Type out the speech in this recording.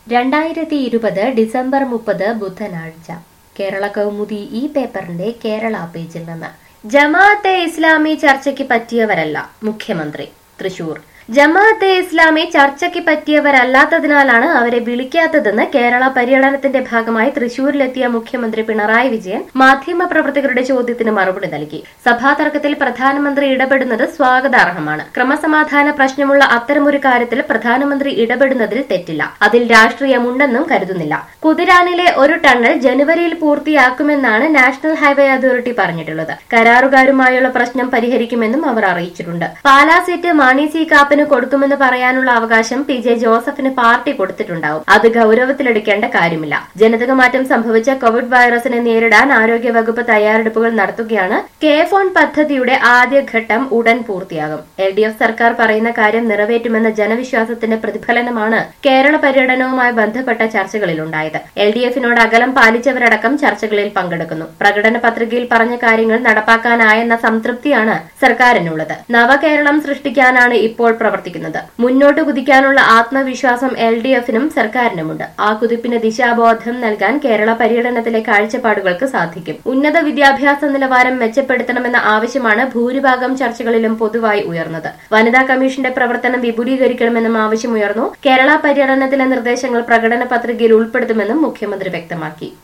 രണ്ടായിരത്തി ഇരുപത് ഡിസംബർ മുപ്പത് ബുധനാഴ്ച കേരള കൗമുദി ഈ പേപ്പറിന്റെ കേരള പേജിൽ നിന്ന് ജമാഅത്തെ ഇസ്ലാമി ചർച്ചയ്ക്ക് പറ്റിയവരല്ല മുഖ്യമന്ത്രി തൃശൂർ ജമാഅത്തെ ഇസ്ലാമി ചർച്ചയ്ക്ക് പറ്റിയവരല്ലാത്തതിനാലാണ് അവരെ വിളിക്കാത്തതെന്ന് കേരള പര്യടനത്തിന്റെ ഭാഗമായി തൃശൂരിലെത്തിയ മുഖ്യമന്ത്രി പിണറായി വിജയൻ മാധ്യമപ്രവർത്തകരുടെ ചോദ്യത്തിന് മറുപടി നൽകി സഭാ തർക്കത്തിൽ പ്രധാനമന്ത്രി ഇടപെടുന്നത് സ്വാഗതാർഹമാണ് ക്രമസമാധാന പ്രശ്നമുള്ള അത്തരമൊരു കാര്യത്തിൽ പ്രധാനമന്ത്രി ഇടപെടുന്നതിൽ തെറ്റില്ല അതിൽ രാഷ്ട്രീയമുണ്ടെന്നും കരുതുന്നില്ല കുതിരാനിലെ ഒരു ടണൽ ജനുവരിയിൽ പൂർത്തിയാക്കുമെന്നാണ് നാഷണൽ ഹൈവേ അതോറിറ്റി പറഞ്ഞിട്ടുള്ളത് കരാറുകാരുമായുള്ള പ്രശ്നം പരിഹരിക്കുമെന്നും അവർ അറിയിച്ചിട്ടുണ്ട് പാലാ സീറ്റ് മാണി സി കാപ്പന് കൊടുക്കുമെന്ന് പറയാനുള്ള അവകാശം പി ജെ ജോസഫിന് പാർട്ടി കൊടുത്തിട്ടുണ്ടാവും അത് ഗൌരവത്തിലെടുക്കേണ്ട കാര്യമില്ല ജനിതക മാറ്റം സംഭവിച്ച കോവിഡ് വൈറസിനെ നേരിടാൻ ആരോഗ്യവകുപ്പ് തയ്യാറെടുപ്പുകൾ നടത്തുകയാണ് കെ ഫോൺ പദ്ധതിയുടെ ആദ്യഘട്ടം ഉടൻ പൂർത്തിയാകും എൽ ഡി എഫ് സർക്കാർ പറയുന്ന കാര്യം നിറവേറ്റുമെന്ന ജനവിശ്വാസത്തിന്റെ പ്രതിഫലനമാണ് കേരള പര്യടനവുമായി ബന്ധപ്പെട്ട ചർച്ചകളിലുണ്ടായത് എൽ ഡി എഫിനോട് അകലം പാലിച്ചവരടക്കം ചർച്ചകളിൽ പങ്കെടുക്കുന്നു പ്രകടന പത്രികയിൽ പറഞ്ഞ കാര്യങ്ങൾ നടപ്പാക്കാനായെന്ന സംതൃപ്തിയാണ് സർക്കാരിനുള്ളത് നവകേരളം സൃഷ്ടിക്കാനാണ് ഇപ്പോൾ പ്രവർത്തിക്കുന്നത് മുന്നോട്ട് കുതിക്കാനുള്ള ആത്മവിശ്വാസം എൽ ഡി എഫിനും സർക്കാരിനുമുണ്ട് ആ കുതിപ്പിന് ദിശാബോധം നൽകാൻ കേരള പര്യടനത്തിലെ കാഴ്ചപ്പാടുകൾക്ക് സാധിക്കും ഉന്നത വിദ്യാഭ്യാസ നിലവാരം മെച്ചപ്പെടുത്തണമെന്ന ആവശ്യമാണ് ഭൂരിഭാഗം ചർച്ചകളിലും പൊതുവായി ഉയർന്നത് വനിതാ കമ്മീഷന്റെ പ്രവർത്തനം വിപുലീകരിക്കണമെന്നും ആവശ്യമുയർന്നു കേരള പര്യടനത്തിലെ നിർദ്ദേശങ്ങൾ പ്രകടന പത്രികയിൽ ഉൾപ്പെടുത്തുമെന്നും മുഖ്യമന്ത്രി വ്യക്തമാക്കി